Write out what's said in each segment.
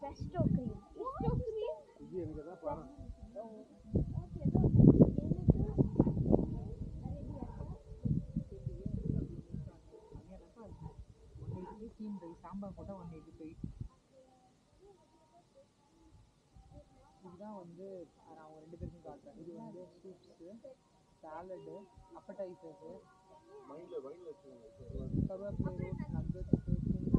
Bairstow cream Bairstow cream இது எனக்கு தான் பாரு ஓகே எனக்கு one eighty steam rice sambar போட்டால் ஒன் எயிட்டி ஃபைவ் இதுதான் வந்து நான் அவங்க ரெண்டு பேருக்கும் காட்டுறேன் இது வந்து சூப்ஸு சாலடு அப்படைசர்ஸு மைண்டில் மைண்டில் வச்சுக்கோங்க கருவேப்பிலை rose nuggets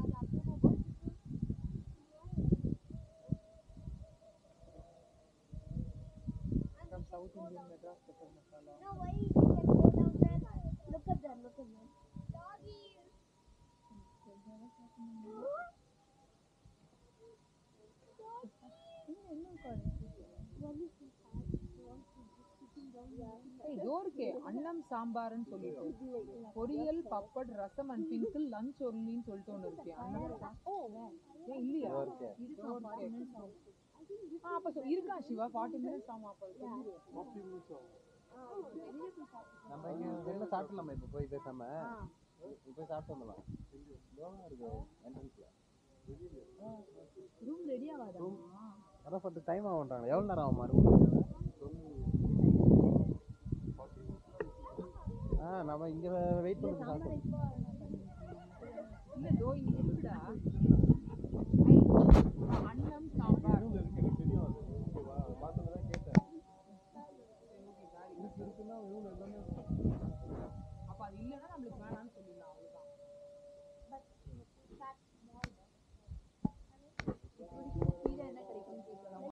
from south Indian Madras pepper masala Now why we can go down there? Look at that, look at that. Doggy. ஏய் இதோ இருக்கே அன்னம் சாம்பார்னு சொல்லிட்டு poriyal papad rasam and pickle lunch ஒன்லின்னு சொல்லிட்டு ஒன்று இருக்கே அன்னம் சா- ஏன் இல்லையா இதோ இருக்கே. ஆ அப்போ சொ- இருக்கா சிவா ஃபார்ட்டி மினிட்ஸ் ஆமா அப்போ சொல்லு. ஃபார்ட்டி மினிட்ஸ் ஆகும் நம்ம இங்க வெளில சாப்பிடலாமா இப்போ போய் பேசாம இப்போ போய் சாப்பிட்டு வந்துடலாம் இதோலாம் இருக்கு என்ட்ரன்ஸ்ல ரூம் ரெடி ஆகாதா அதான் பத்து டைம் ஆகுன்றாங்க எவ்வளோ நேரம் ஆகும் ரூம் ஆ நம்ம இங்க வெயிட் பண்ணி சாப்பிட்டு இல்ல தோ இங்க இருக்குடா அன்னம் சாம்பார்